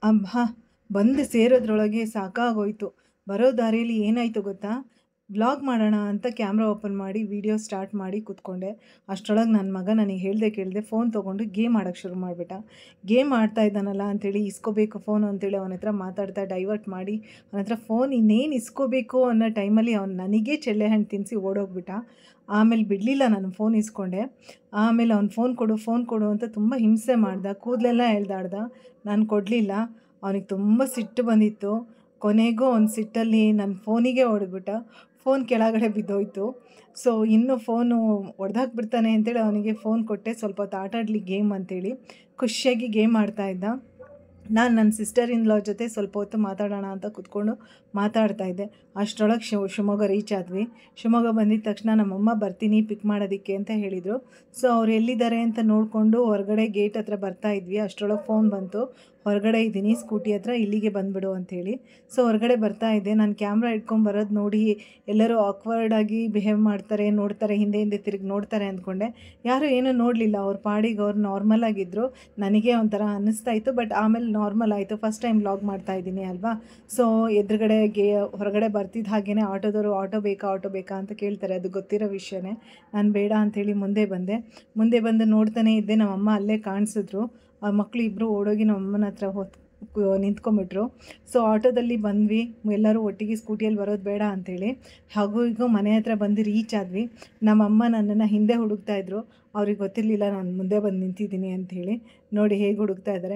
ಅಬ್ಬಾ ಬಂದು ಸೇರೋದ್ರೊಳಗೆ ಸಾಕಾಗೋಯ್ತು ಬರೋ ದಾರಿಯಲ್ಲಿ ಏನಾಯಿತು ಗೊತ್ತಾ ವ್ಲಾಗ್ ಮಾಡೋಣ ಅಂತ ಕ್ಯಾಮ್ರಾ ಓಪನ್ ಮಾಡಿ ವಿಡಿಯೋ ಸ್ಟಾರ್ಟ್ ಮಾಡಿ ಕೂತ್ಕೊಂಡೆ ಅಷ್ಟರೊಳಗೆ ನನ್ನ ಮಗ ನನಗೆ ಹೇಳ್ದೆ ಕೇಳಿದೆ ಫೋನ್ ತೊಗೊಂಡು ಗೇಮ್ ಆಡೋಕ್ಕೆ ಶುರು ಮಾಡಿಬಿಟ್ಟ ಗೇಮ್ ಆಡ್ತಾ ಇದ್ದಾನಲ್ಲ ಅಂಥೇಳಿ ಇಸ್ಕೋಬೇಕು ಫೋನು ಅಂತೇಳಿ ಅವನ ಹತ್ರ ಮಾತಾಡ್ತಾ ಡೈವರ್ಟ್ ಮಾಡಿ ಅವನ ಹತ್ರ ಫೋನ್ ಇನ್ನೇನು ಇಸ್ಕೋಬೇಕು ಅನ್ನೋ ಟೈಮಲ್ಲಿ ಅವ್ನು ನನಗೇ ಚೆಲ್ಲೆ ಹಣ್ಣು ತಿನ್ನಿಸಿ ಓಡೋಗ್ಬಿಟ್ಟ ಆಮೇಲೆ ಬಿಡಲಿಲ್ಲ ನಾನು ಫೋನ್ ಇಸ್ಕೊಂಡೆ ಆಮೇಲೆ ಅವ್ನು ಫೋನ್ ಕೊಡು ಫೋನ್ ಕೊಡು ಅಂತ ತುಂಬ ಹಿಂಸೆ ಮಾಡ್ದ ಕೂದಲೆಲ್ಲ ಎಳ್ದಾಡ್ದ ನಾನು ಕೊಡಲಿಲ್ಲ ಅವನಿಗೆ ತುಂಬ ಸಿಟ್ಟು ಬಂದಿತ್ತು ಕೊನೆಗೂ ಅವ್ನ ಸಿಟ್ಟಲ್ಲಿ ನನ್ನ ಫೋನಿಗೆ ಹೊಡೆದ್ಬಿಟ್ಟ ಫೋನ್ ಕೆಳಗಡೆ ಬಿದ್ದೋಯ್ತು ಸೊ ಇನ್ನು ಫೋನು ಹೊಡೆದಾಕ್ಬಿಡ್ತಾನೆ ಅಂತೇಳಿ ಅವನಿಗೆ ಫೋನ್ ಕೊಟ್ಟೆ ಸ್ವಲ್ಪ ಹೊತ್ತು ಆಟ ಆಡಲಿ ಗೇಮ್ ಅಂತೇಳಿ ಖುಷಿಯಾಗಿ ಗೇಮ್ ಆಡ್ತಾ ಇದ್ದ ನಾನು ನನ್ನ ಸಿಸ್ಟರ್ ಇನ್ ಲಾ ಜೊತೆ ಸ್ವಲ್ಪ ಹೊತ್ತು ಮಾತಾಡೋಣ ಅಂತ ಕೂತ್ಕೊಂಡು ಮಾತಾಡ್ತಾ ಇದ್ದೆ ಅಷ್ಟರೊಳಗೆ ಶಿವ ಶಿವಮೊಗ್ಗ ರೀಚ್ ಆದ್ವಿ ಶಿವಮೊಗ್ಗ ಬಂದಿದ ತಕ್ಷಣ ನಮ್ಮಮ್ಮ ಬರ್ತೀನಿ ಪಿಕ್ ಮಾಡೋದಕ್ಕೆ ಅಂತ ಹೇಳಿದರು ಸೊ ಅವ್ರು ಎಲ್ಲಿದ್ದಾರೆ ಅಂತ ನೋಡಿಕೊಂಡು ಹೊರಗಡೆ ಗೇಟ್ ಹತ್ರ ಬರ್ತಾ ಇದ್ವಿ ಅಷ್ಟರೊಳಗೆ ಫೋನ್ ಬಂತು ಹೊರಗಡೆ ಇದ್ದೀನಿ ಸ್ಕೂಟಿ ಹತ್ರ ಇಲ್ಲಿಗೆ ಬಂದುಬಿಡು ಅಂಥೇಳಿ ಸೊ ಹೊರಗಡೆ ಬರ್ತಾ ಇದ್ದೆ ನಾನು ಕ್ಯಾಮ್ರಾ ಇಟ್ಕೊಂಡು ಬರೋದು ನೋಡಿ ಎಲ್ಲರೂ ಆಕ್ವರ್ಡಾಗಿ ಬಿಹೇವ್ ಮಾಡ್ತಾರೆ ನೋಡ್ತಾರೆ ಹಿಂದೆ ಹಿಂದೆ ತಿರುಗಿ ನೋಡ್ತಾರೆ ಅಂದ್ಕೊಂಡೆ ಯಾರೂ ಏನೂ ನೋಡಲಿಲ್ಲ ಅವ್ರ ಪಾಡಿಗೆ ಅವ್ರು ನಾರ್ಮಲ್ ಆಗಿದ್ದರು ನನಗೆ ಒಂಥರ ಅನ್ನಿಸ್ತಾ ಇತ್ತು ಬಟ್ ಆಮೇಲೆ ನಾರ್ಮಲ್ ಆಯಿತು ಫಸ್ಟ್ ಟೈಮ್ ವ್ಲಾಗ್ ಮಾಡ್ತಾ ಇದ್ದೀನಿ ಅಲ್ವಾ ಸೊ ಎದುರುಗಡೆಗೆ ಹೊರಗಡೆ ಬರ್ತಿದ್ದ ಹಾಗೇ ಆಟೋದವರು ಆಟೋ ಬೇಕಾ ಆಟೋ ಬೇಕಾ ಅಂತ ಕೇಳ್ತಾರೆ ಅದು ಗೊತ್ತಿರೋ ವಿಷಯನೇ ನಾನು ಬೇಡ ಅಂಥೇಳಿ ಮುಂದೆ ಬಂದೆ ಮುಂದೆ ಬಂದು ನೋಡ್ತಾನೆ ಇದ್ದೆ ನಮ್ಮಮ್ಮ ಅಲ್ಲೇ ಕಾಣಿಸಿದ್ರು ಆ ಮಕ್ಕಳು ಇಬ್ಬರು ಓಡೋಗಿ ನಮ್ಮ ಅಮ್ಮನ ಹತ್ರ ಹೊತ್ ನಿಂತ್ಕೊಂಬಿಟ್ರು ಸೊ ಆಟೋದಲ್ಲಿ ಬಂದ್ವಿ ಎಲ್ಲರೂ ಒಟ್ಟಿಗೆ ಸ್ಕೂಟಿಯಲ್ಲಿ ಬರೋದು ಬೇಡ ಅಂಥೇಳಿ ಹಾಗೂ ಈಗ ಮನೆ ಹತ್ರ ಬಂದು ರೀಚ್ ಆದ್ವಿ ನಮ್ಮಮ್ಮ ನನ್ನನ್ನು ಹಿಂದೆ ಹುಡುಕ್ತಾ ಇದ್ರು ಅವ್ರಿಗೆ ಗೊತ್ತಿರಲಿಲ್ಲ ನಾನು ಮುಂದೆ ಬಂದು ನಿಂತಿದ್ದೀನಿ ಅಂಥೇಳಿ ನೋಡಿ ಹೇಗೆ ಹುಡುಕ್ತಾ ಇದ್ದಾರೆ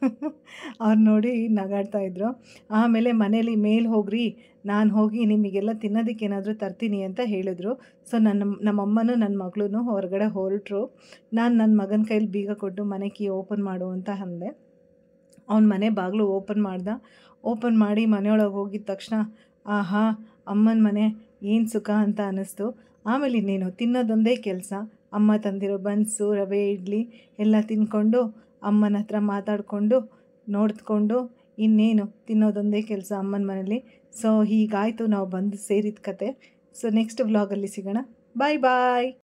ಅವ್ರು ನೋಡಿ ನಗಾಡ್ತಾ ಇದ್ರು ಆಮೇಲೆ ಮನೇಲಿ ಮೇಲ್ ಹೋಗ್ರಿ ನಾನು ಹೋಗಿ ನಿಮಗೆಲ್ಲ ತಿನ್ನೋದಕ್ಕೆ ಏನಾದರೂ ತರ್ತೀನಿ ಅಂತ ಹೇಳಿದ್ರು ಸೊ ನನ್ನ ನಮ್ಮಮ್ಮನೂ ನನ್ನ ಮಗಳೂ ಹೊರಗಡೆ ಹೊರಟರು ನಾನು ನನ್ನ ಮಗನ ಕೈಲಿ ಬೀಗ ಕೊಟ್ಟು ಮನೆ ಕೀ ಓಪನ್ ಮಾಡು ಅಂತ ಅಂದೆ ಅವ್ನ ಮನೆ ಬಾಗಿಲು ಓಪನ್ ಮಾಡ್ದ ಓಪನ್ ಮಾಡಿ ಮನೆಯೊಳಗೆ ಹೋಗಿದ ತಕ್ಷಣ ಆಹಾ ಅಮ್ಮನ ಮನೆ ಏನು ಸುಖ ಅಂತ ಅನ್ನಿಸ್ತು ಆಮೇಲೆ ಇನ್ನೇನು ತಿನ್ನೋದೊಂದೇ ಕೆಲಸ ಅಮ್ಮ ತಂದಿರೋ ಬನ್ಸು ರವೆ ಇಡ್ಲಿ ಎಲ್ಲ ತಿಂದ್ಕೊಂಡು ಅಮ್ಮನ ಹತ್ರ ಮಾತಾಡಿಕೊಂಡು ನೋಡ್ಕೊಂಡು ಇನ್ನೇನು ತಿನ್ನೋದೊಂದೇ ಕೆಲಸ ಅಮ್ಮನ ಮನೇಲಿ ಸೊ ಹೀಗಾಯಿತು ನಾವು ಬಂದು ಸೇರಿದ ಕತೆ ಸೊ ನೆಕ್ಸ್ಟ್ ವ್ಲಾಗಲ್ಲಿ ಸಿಗೋಣ ಬಾಯ್ ಬಾಯ್